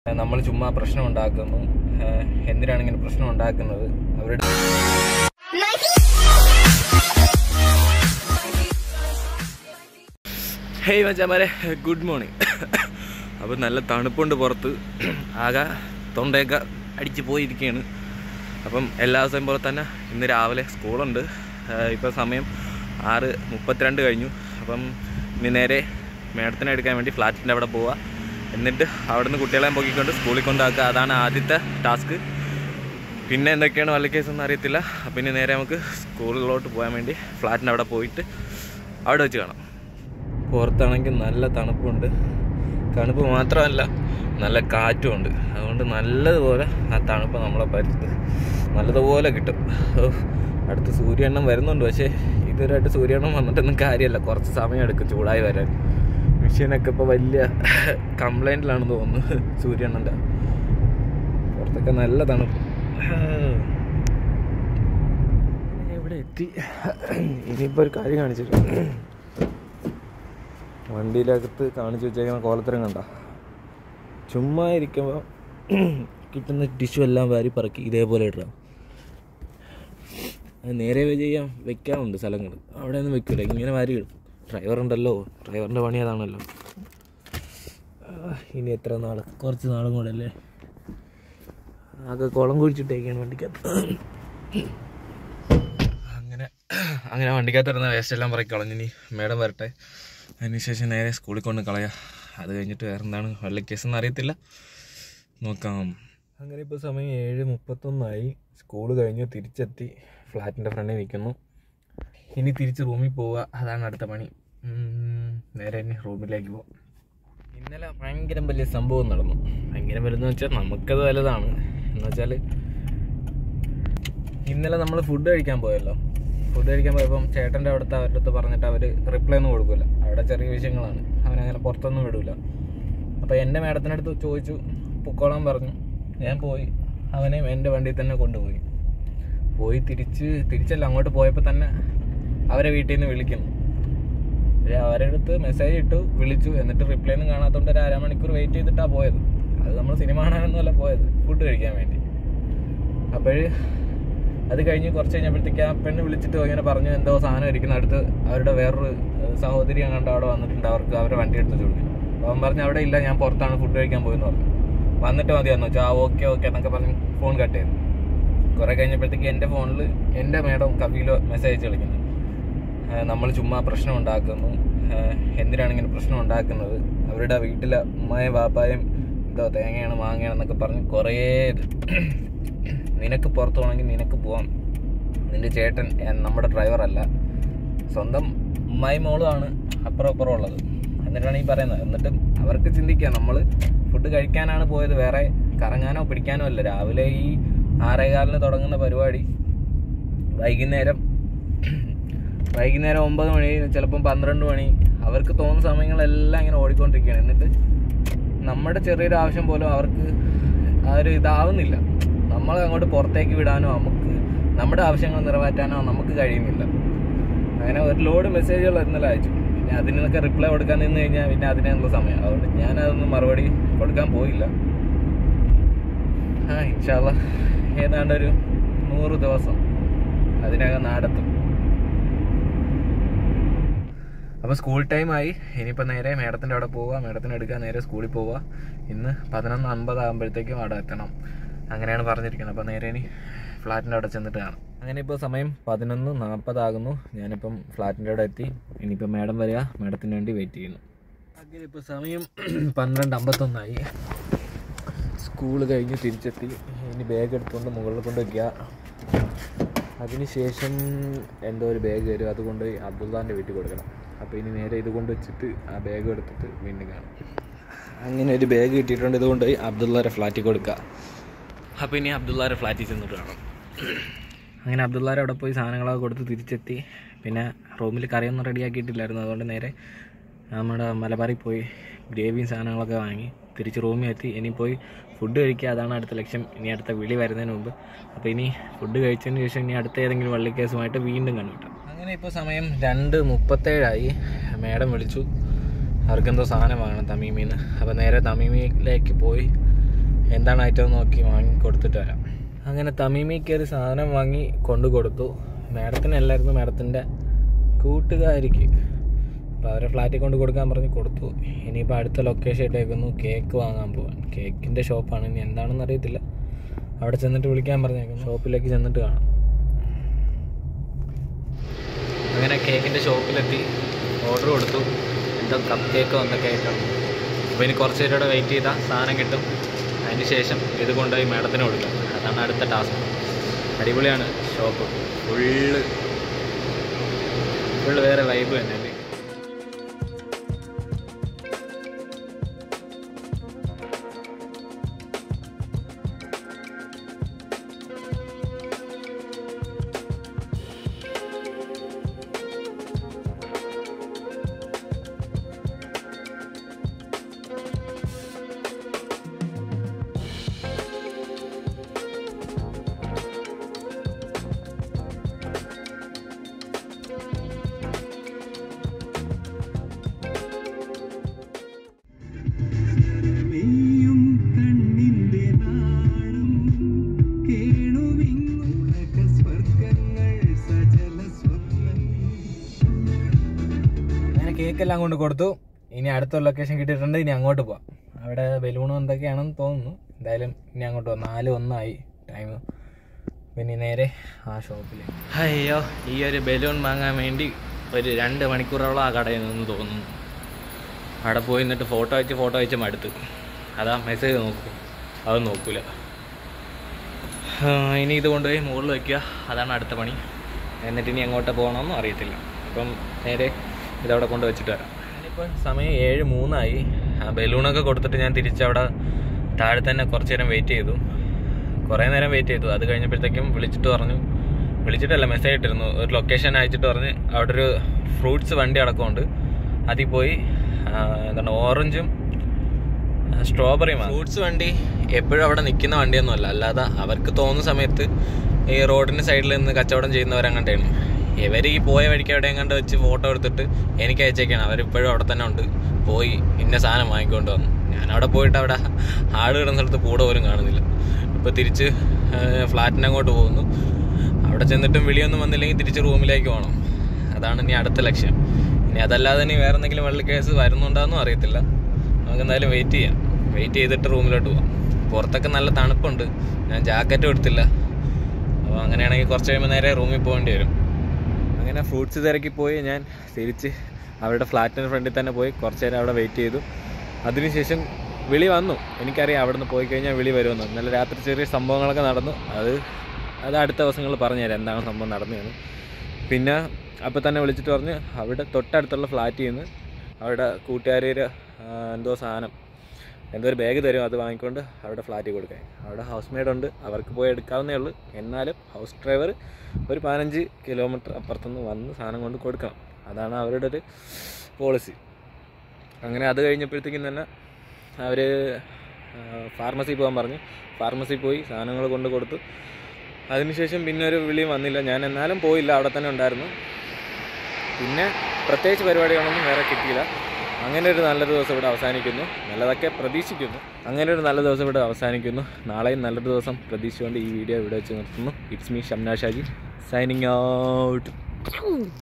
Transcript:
നമ്മൾ ചുമ്മാ പ്രശ്നം ഉണ്ടാക്കുന്നു ഏഹ് എന്തിനാണ് ഇങ്ങനെ പ്രശ്നം ഉണ്ടാക്കുന്നത് അവരുടെ ഹേയ് മച്ചാമാരെ ഗുഡ് മോർണിംഗ് അപ്പോൾ നല്ല തണുപ്പുണ്ട് പുറത്ത് ആകെ തൊണ്ടയൊക്കെ അടിച്ച് പോയിരിക്കുകയാണ് അപ്പം എല്ലാ ദിവസവും പോലെ തന്നെ ഇന്ന് രാവിലെ സ്കൂളുണ്ട് ഇപ്പോൾ സമയം ആറ് മുപ്പത്തിരണ്ട് കഴിഞ്ഞു അപ്പം ഇനി നേരെ മേഡത്തിനെ എടുക്കാൻ വേണ്ടി ഫ്ലാറ്റിൻ്റെ അവിടെ പോവുക എന്നിട്ട് അവിടെ നിന്ന് കുട്ടികളെ പൊക്കിക്കൊണ്ട് സ്കൂളിൽ കൊണ്ടാക്കുക അതാണ് ആദ്യത്തെ ടാസ്ക് പിന്നെ എന്തൊക്കെയാണ് വല്ല കേസൊന്നും അറിയത്തില്ല അപ്പം ഇനി നേരെ നമുക്ക് സ്കൂളിലോട്ട് പോകാൻ വേണ്ടി ഫ്ലാറ്റിൻ്റെ അവിടെ പോയിട്ട് അവിടെ വെച്ച് കാണാം പുറത്താണെങ്കിൽ നല്ല തണുപ്പുണ്ട് തണുപ്പ് മാത്രമല്ല നല്ല കാറ്റുമുണ്ട് അതുകൊണ്ട് നല്ലതുപോലെ ആ തണുപ്പ് നമ്മളെ പരിസ്ഥിതി നല്ലതുപോലെ കിട്ടും ഓഹ്, അടുത്ത് സൂര്യണ്ണം വരുന്നുണ്ട് പക്ഷേ ഇതുവരെയായിട്ട് സൂര്യണ്ണം വന്നിട്ടൊന്നും കാര്യമല്ല കുറച്ച് സമയം എടുക്കും ചൂടായി വരാൻ മെഷീനൊക്കെ ഇപ്പോൾ വലിയ കംപ്ലൈൻറ്റിലാണെന്ന് തോന്നുന്നു സൂര്യണ്ണൻ്റെ പുറത്തൊക്കെ നല്ല തണുപ്പ് ഇവിടെ എത്തി ഇനിയിപ്പോൾ ഒരു കാര്യം കാണിച്ചിട്ടുണ്ട് വണ്ടിയിലകത്ത് കാണിച്ചു വെച്ചേക്കുന്ന കോലത്തരം കണ്ട ചുമ്മാ ഇരിക്കുമ്പോൾ കിട്ടുന്ന ടിഷ്യൂ എല്ലാം വാരി പറക്കി ഇതേപോലെ ഇടാം അത് നേരെ ചെയ്യാൻ വെക്കാറുണ്ട് സ്ഥലങ്ങൾ അവിടെ ഒന്നും വെക്കില്ല ഇങ്ങനെ വാരി ഇടും ഡ്രൈവർ ഉണ്ടല്ലോ ഡ്രൈവറിൻ്റെ പണി അതാണല്ലോ ആ, ഇനി എത്ര നാൾ കുറച്ച് നാളും കൂടെ അല്ലേ ആകെ കുളം കുഴിച്ചിട്ടേക്കാണ് വണ്ടിക്കകത്ത് അങ്ങനെ അങ്ങനെ വണ്ടിക്കകത്ത് വരുന്ന വേസ്റ്റ് എല്ലാം പറക്കി കളഞ്ഞു ഇനി മേഡം വരട്ടെ അതിനുശേഷം നേരെ സ്കൂളിൽ കൊണ്ട് കളയാം അത് കഴിഞ്ഞിട്ട് വേറെ എന്താണ് വല്ല കേസെന്ന് അറിയത്തില്ല നോക്കാം അങ്ങനെ ഇപ്പോൾ സമയം ഏഴ് മുപ്പത്തൊന്നായി സ്കൂൾ കഴിഞ്ഞു തിരിച്ചെത്തി ഫ്ലാറ്റിൻ്റെ ഫ്രണ്ടിൽ നിൽക്കുന്നു ഇനി തിരിച്ച് റൂമിൽ പോവുക അതാണ് അടുത്ത പണി ഉം, നേരെ ഇനി റൂമിലേക്ക് പോവാം ഇന്നലെ ഭയങ്കര വലിയ സംഭവം നടന്നു ഭയങ്കര വലുതെന്ന് വെച്ചാൽ നമുക്കത് വലുതാണ് എന്ന് വെച്ചാൽ ഇന്നലെ നമ്മൾ ഫുഡ് കഴിക്കാൻ പോയല്ലോ ഫുഡ് കഴിക്കാൻ പോയപ്പം ചേട്ടൻ്റെ അവിടുത്തെ അവരുടെ അടുത്ത് പറഞ്ഞിട്ട് അവർ റിപ്ലൈ ഒന്നും കൊടുക്കില്ല അവിടെ ചെറിയ വിഷയങ്ങളാണ് അവനങ്ങനെ പുറത്തൊന്നും വിടില്ല അപ്പോൾ എൻ്റെ മേഡത്തിനടുത്ത് ചോദിച്ചു പൊക്കോളാൻ പറഞ്ഞു ഞാൻ പോയി അവനെ എൻ്റെ വണ്ടിയിൽ തന്നെ കൊണ്ടുപോയി പോയി തിരിച്ച് തിരിച്ചല്ല അങ്ങോട്ട് പോയപ്പോൾ തന്നെ അവരെ വീട്ടിൽ നിന്ന് വിളിക്കുന്നു പക്ഷേ അവരുടെ അടുത്ത് മെസ്സേജ് ഇട്ടു വിളിച്ചു എന്നിട്ട് റിപ്ലൈ ഒന്നും കാണാത്തതുകൊണ്ട് ഒരു അരമണിക്കൂർ വെയിറ്റ് ചെയ്തിട്ടാണ് പോയത് അത് നമ്മൾ സിനിമ കാണാനൊന്നുമല്ല പോയത് ഫുഡ് കഴിക്കാൻ വേണ്ടി അപ്പോഴ് അത് കഴിഞ്ഞ് കുറച്ച് കഴിഞ്ഞപ്പോഴത്തേക്ക് ആ പെണ്ണ് വിളിച്ചിട്ട് ഇങ്ങനെ പറഞ്ഞു എന്തോ സാധനം ഇരിക്കുന്ന അടുത്ത് അവരുടെ വേറൊരു ഏഹ്, സഹോദരി അങ്ങോട്ട് അവിടെ വന്നിട്ടുണ്ട് അവർക്ക് അവരുടെ വണ്ടി എടുത്ത് കൊടുക്കും അപ്പോൾ അവൻ പറഞ്ഞു അവിടെ ഇല്ല ഞാൻ പുറത്താണ് ഫുഡ് കഴിക്കാൻ പോയെന്ന് പറഞ്ഞു വന്നിട്ട് മതിയാന്ന് വെച്ചാൽ ആ ഓക്കെ ഓക്കെ എന്നൊക്കെ പറഞ്ഞ് ഫോൺ കട്ട് ചെയ്തു കുറെ കഴിഞ്ഞപ്പോഴത്തേക്ക് എൻ്റെ ഫോണിൽ എൻ്റെ മേഡം കവിയിലോ മെസ്സേജ് അയച്ച് കളിക്കുന്നു നമ്മൾ ചുമ്മാ പ്രശ്നം ഉണ്ടാക്കുന്നു ഏഹ്, എന്തിനാണ് ഇങ്ങനെ പ്രശ്നം ഉണ്ടാക്കുന്നത് അവരുടെ വീട്ടിലെ ഉമ്മായും വാപ്പായും എന്തോ തേങ്ങയാണ് മാങ്ങയാണെന്നൊക്കെ പറഞ്ഞ് കുറേ ഇത് നിനക്ക് പുറത്ത് പോകണമെങ്കിൽ നിനക്ക് പോവാം നിന്റെ ചേട്ടൻ ഏ, നമ്മുടെ ഡ്രൈവറല്ല സ്വന്തം ഉമ്മായി മോളുമാണ് അപ്പുറം അപ്പുറം ഉള്ളത് എന്നിട്ടാണ് ഈ പറയുന്നത് എന്നിട്ട് അവർക്ക് ചിന്തിക്കാം നമ്മൾ ഫുഡ് കഴിക്കാനാണ് പോയത് വേറെ കറങ്ങാനോ പിടിക്കാനോ അല്ല രാവിലെ ഈ ആറേകാലിന് തുടങ്ങുന്ന പരിപാടി വൈകുന്നേരം വൈകുന്നേരം ഒമ്പത് മണി ചിലപ്പം പന്ത്രണ്ട് മണി അവർക്ക് തോന്നുന്ന സമയങ്ങളെല്ലാം ഇങ്ങനെ ഓടിക്കൊണ്ടിരിക്കുകയാണ് എന്നിട്ട് നമ്മുടെ ചെറിയൊരു ആവശ്യം പോലും അവർക്ക് ആ ഒരു ഇതാവുന്നില്ല നമ്മളെ അങ്ങോട്ട് പുറത്തേക്ക് വിടാനോ നമുക്ക് നമ്മുടെ ആവശ്യങ്ങൾ നിറവേറ്റാനോ നമുക്ക് കഴിയുന്നില്ല അങ്ങനെ ഒരു ലോഡ് മെസ്സേജുകൾ ഇന്നലെ അയച്ചു പിന്നെ അതിനൊക്കെ റിപ്ലൈ കൊടുക്കാൻ നിന്ന് കഴിഞ്ഞാൽ പിന്നെ അതിനുള്ള സമയം അതുകൊണ്ട് ഞാൻ അതൊന്നും മറുപടി കൊടുക്കാൻ പോയില്ല ആ ഇൻഷാല്ല ഏതാണ്ട് ഒരു നൂറ് ദിവസം അതിനകം നാടെത്തും അപ്പോൾ സ്കൂൾ ടൈം ആയി ഇനിയിപ്പോൾ നേരെ മേഡത്തിൻ്റെ അവിടെ പോവുക മേഡത്തിന് എടുക്കാൻ നേരെ സ്കൂളിൽ പോവുക ഇന്ന് പതിനൊന്ന് അമ്പത് ആകുമ്പോഴത്തേക്കും അവിടെ എത്തണം അങ്ങനെയാണ് പറഞ്ഞിരിക്കുന്നത് അപ്പോൾ നേരെ ഇനി ഫ്ലാറ്റിൻ്റെ അവിടെ ചെന്നിട്ട് കാണാം അങ്ങനെ ഇപ്പോൾ സമയം പതിനൊന്ന് നാൽപ്പതാകുന്നു ഞാനിപ്പം ഫ്ലാറ്റിൻ്റെ അവിടെ എത്തി ഇനിയിപ്പോൾ മേഡം വരിക മേഡത്തിന് വേണ്ടി വെയിറ്റ് ചെയ്യുന്നു അങ്ങനെ ഇപ്പോൾ സമയം പന്ത്രണ്ട് അമ്പത്തൊന്നായി സ്കൂൾ കഴിഞ്ഞ് തിരിച്ചെത്തി ഇനി ബാഗ് എടുത്തുകൊണ്ട് മുകളിൽ കൊണ്ട് വയ്ക്കുക അതിനുശേഷം എന്തോ ഒരു ബാഗ് വരും അതുകൊണ്ട് അബ്ദുള്ളാൻ്റെ വീട്ടിൽ കൊടുക്കണം അപ്പോൾ ഇനി നേരെ ഇത് കൊണ്ട് വെച്ചിട്ട് ആ ബാഗ് എടുത്തിട്ട് വീണ്ടും കാണാം അങ്ങനെ ഒരു ബാഗ് കിട്ടിയിട്ടുണ്ട് ഇതുകൊണ്ട് അബ്ദുള്ളാരെ ഫ്ലാറ്റിൽ കൊടുക്കുക അപ്പോൾ ഇനി അബ്ദുള്ളാരെ ഫ്ലാറ്റിൽ ചെന്നിട്ട് കാണാം അങ്ങനെ അബ്ദുള്ളാരെ അവിടെ പോയി സാധനങ്ങളൊക്കെ കൊടുത്ത് തിരിച്ചെത്തി പിന്നെ റൂമിൽ കറിയൊന്നും റെഡിയാക്കിയിട്ടില്ലായിരുന്നു അതുകൊണ്ട് നേരെ നമ്മുടെ മലബാറിൽ പോയി ഗ്രേവിയും സാധനങ്ങളൊക്കെ വാങ്ങി തിരിച്ച് റൂമിൽ എത്തി ഇനി പോയി ഫുഡ് കഴിക്കുക അതാണ് അടുത്ത ലക്ഷ്യം ഇനി അടുത്ത വിളി വരുന്നതിന് മുമ്പ് അപ്പോൾ ഇനി ഫുഡ് കഴിച്ചതിന് ശേഷം ഇനി അടുത്ത ഏതെങ്കിലും വള്ളിക്കേസുമായിട്ട് വീണ്ടും കണ്ടുകിട്ടാം അങ്ങനെ ഇപ്പോൾ സമയം രണ്ട് മുപ്പത്തേഴായി മേഡം വിളിച്ചു അവർക്കെന്തോ സാധനം വാങ്ങണം തമീമിന്ന് അപ്പോൾ നേരെ തമീമിലേക്ക് പോയി എന്താണ് ഐറ്റം നോക്കി വാങ്ങി കൊടുത്തിട്ട് വരാം അങ്ങനെ തമീമി കയറി സാധനം വാങ്ങി കൊണ്ടു കൊടുത്തു മാഡത്തിനല്ലായിരുന്നു മാഡത്തിൻ്റെ കൂട്ടുകാരിക്ക് അപ്പോൾ അവരെ ഫ്ലാറ്റിൽ കൊണ്ട് കൊടുക്കാൻ പറഞ്ഞ് കൊടുത്തു ഇനിയിപ്പോൾ അടുത്ത ലൊക്കേഷൻ ഇട്ടേക്കുന്നു കേക്ക് വാങ്ങാൻ പോകാൻ കേക്കിൻ്റെ ഷോപ്പാണ് ഇനി എന്താണെന്ന് അറിയത്തില്ല അവിടെ ചെന്നിട്ട് വിളിക്കാൻ പറഞ്ഞേക്കുന്നു ഷോപ്പിലേക്ക് ചെന്നിട്ട് കാണാം അങ്ങനെ കേക്കിൻ്റെ ഷോപ്പിലെത്തി ഓർഡർ കൊടുത്തു എന്തോ കപ്പ് കേക്കോ എന്തൊക്കെ ആയിട്ടാണ് അപ്പോൾ ഇനി കുറച്ച് നേരം വെയിറ്റ് ചെയ്താൽ സാധനം കിട്ടും അതിന് ശേഷം ഇത് കൊണ്ടുപോയി മാഡത്തിന് കൊടുക്കാം അതാണ് അടുത്ത ടാസ്ക് അടിപൊളിയാണ് ഷോപ്പ് ഫുള്ള് ഫുള്ള് വേറെ വൈബ് തന്നെ അല്ലേ മെയ്യും കണ്ണിന്റെ നാളം കേണുവിങ്ങുലക സ്വർഗങ്ങൾ സജല സ്വപ്നം അങ്ങനെ കേക്കെല്ലാം കൊണ്ട് കൊടുത്തു ഇനി അടുത്ത ലൊക്കേഷൻ കിട്ടിയിട്ടുണ്ട് ഇനി അങ്ങോട്ട് പോവാം അവിടെ ബലൂണും എന്തൊക്കെയാണെന്ന് തോന്നുന്നു എന്തായാലും ഇനി അങ്ങോട്ട് പോവാം നാല് ഒന്നായി ടൈം പിന്നെ നേരെ ആ ഷോപ്പിൽ അയ്യോ ഈ ഒരു ബലൂൺ വാങ്ങാൻ വേണ്ടി ഒരു രണ്ട് മണിക്കൂറോളം ആ കടയിൽ നിന്ന് തോന്നുന്നു അവിടെ പോയി നിന്നിട്ട് ഫോട്ടോ അയച്ച് ഫോട്ടോ അയച്ച് മടുത്ത് അതാ മെസ്സേജ് നോക്കൂ അത് നോക്കൂല ആ, ഇനി ഇത് കൊണ്ടുപോയി മുകളിൽ വയ്ക്കുക അതാണ് അടുത്ത പണി എന്നിട്ട് ഇനി എങ്ങോട്ട് പോകണമെന്നും അറിയത്തില്ല അപ്പം നേരെ ഇതവിടെ കൊണ്ട് വെച്ചിട്ട് വരാം ഞാനിപ്പോൾ സമയം ഏഴ് മൂന്നായി ആ ബലൂണൊക്കെ കൊടുത്തിട്ട് ഞാൻ തിരിച്ചവിടെ താഴെ തന്നെ കുറച്ച് നേരം വെയിറ്റ് ചെയ്തു കുറേ നേരം വെയിറ്റ് ചെയ്തു അത് കഴിഞ്ഞപ്പോഴത്തേക്കും വിളിച്ചിട്ട് പറഞ്ഞു വിളിച്ചിട്ടല്ല മെസ്സേജ് ഇട്ടിരുന്നു ഒരു ലൊക്കേഷൻ അയച്ചിട്ട് പറഞ്ഞ് അവിടെ ഒരു ഫ്രൂട്ട്സ് വണ്ടി അടക്കമുണ്ട് അതിൽ പോയി ആ, എന്താണ് ഓറഞ്ചും സ്ട്രോബെറി ഫ്രൂട്ട്സ് വണ്ടി എപ്പോഴും അവിടെ നിൽക്കുന്ന വണ്ടിയൊന്നുമല്ല അല്ലാതെ അവർക്ക് തോന്നുന്ന സമയത്ത് ഈ റോഡിന്റെ സൈഡിൽ നിന്ന് കച്ചവടം ചെയ്യുന്നവരങ്ങണ്ടാണ് ഇവർ ഈ പോയ വഴിക്ക് എവിടെ എങ്ങാണ്ട് വെച്ച് ഫോട്ടോ എടുത്തിട്ട് എനിക്ക് അയച്ചേക്കാണ് അവരിപ്പോഴും അവിടെ തന്നെ ഉണ്ട് പോയി ഇന്ന സാധനം വാങ്ങിക്കൊണ്ട് വന്നു ഞാൻ അവിടെ പോയിട്ട് അവിടെ ആട് കിടന്ന സ്ഥലത്ത് കൂടെ പോലും കാണുന്നില്ല ഇപ്പോൾ തിരിച്ച് ഫ്ലാറ്റിന് അങ്ങോട്ട് പോകുന്നു അവിടെ ചെന്നിട്ടും വിളിയൊന്നും വന്നില്ലെങ്കിൽ തിരിച്ച് റൂമിലേക്ക് പോകണം അതാണ് ഇനി അടുത്ത ലക്ഷ്യം ഇനി അതല്ലാതെ ഇനി വേറെ എന്തെങ്കിലും വെള്ള കേസ് വരുന്നുണ്ടോയെന്നും അറിയത്തില്ല നമുക്ക് എന്തായാലും വെയിറ്റ് ചെയ്യാം വെയിറ്റ് ചെയ്തിട്ട് റൂമിലോട്ട് പോവാം പുറത്തൊക്കെ നല്ല തണുപ്പുണ്ട് ഞാൻ ജാക്കറ്റും എടുത്തില്ല അപ്പോൾ അങ്ങനെയാണെങ്കിൽ കുറച്ച് കഴിയുമ്പോൾ നേരെ റൂമിൽ പോകേണ്ടി വരും അങ്ങനെ ഫ്രൂട്ട്സ് തിരക്കി പോയി ഞാൻ തിരിച്ച് അവരുടെ ഫ്ലാറ്റിന് ഫ്രണ്ടിൽ തന്നെ പോയി കുറച്ച് നേരം അവിടെ വെയിറ്റ് ചെയ്തു അതിനുശേഷം വിളി വന്നു എനിക്കറിയാം അവിടെ നിന്ന് പോയി കഴിഞ്ഞാൽ വിളി വരുമെന്ന് ഇന്നലെ രാത്രി ചെറിയ സംഭവങ്ങളൊക്കെ നടന്നു അത് അത് അടുത്ത ദിവസങ്ങളിൽ പറഞ്ഞുതരാം എന്താണ് സംഭവം നടന്നതെന്ന് പിന്നെ അപ്പോൾ തന്നെ വിളിച്ചിട്ട് പറഞ്ഞ് അവിടെ തൊട്ടടുത്തുള്ള ഫ്ലാറ്റിൽ നിന്ന് അവിടെ കൂട്ടുകാരിൽ എന്തോ സാധനം എന്തോ ഒരു ബാഗ് തരും അത് വാങ്ങിക്കൊണ്ട് അവിടെ ഫ്ലാറ്റിൽ കൊടുക്കാൻ അവിടെ ഹൗസ് മെയ്ഡ് ഉണ്ട് അവർക്ക് പോയി എടുക്കാവുന്നേ ഉള്ളൂ എന്നാലും ഹൗസ് ഡ്രൈവർ ഒരു പതിനഞ്ച് കിലോമീറ്റർ അപ്പുറത്തുനിന്ന് വന്ന് സാധനം കൊണ്ട് കൊടുക്കണം അതാണ് അവരുടെ ഒരു പോളിസി അങ്ങനെ അത് കഴിഞ്ഞപ്പോഴത്തേക്കും തന്നെ അവർ ഫാർമസി പോകാൻ പറഞ്ഞു ഫാർമസി പോയി സാധനങ്ങൾ കൊണ്ട് കൊടുത്തു അതിനുശേഷം പിന്നെ ഒരു വിളിയും വന്നില്ല ഞാൻ എന്നാലും പോയില്ല അവിടെ തന്നെ ഉണ്ടായിരുന്നു പിന്നെ പ്രത്യേകിച്ച് പരിപാടികളൊന്നും വേറെ കിട്ടിയില്ല അങ്ങനെ ഒരു നല്ലൊരു ദിവസം ഇവിടെ അവസാനിക്കുന്നു നല്ലതൊക്കെ പ്രതീക്ഷിക്കുന്നു അങ്ങനെ ഒരു നല്ല ദിവസം ഇവിടെ അവസാനിക്കുന്നു നാളെയും നല്ലൊരു ദിവസം പ്രതീക്ഷിച്ചുകൊണ്ട് ഈ വീഡിയോ ഇവിടെ വെച്ച് നിർത്തുന്നു it's me Shamna Shaji signing out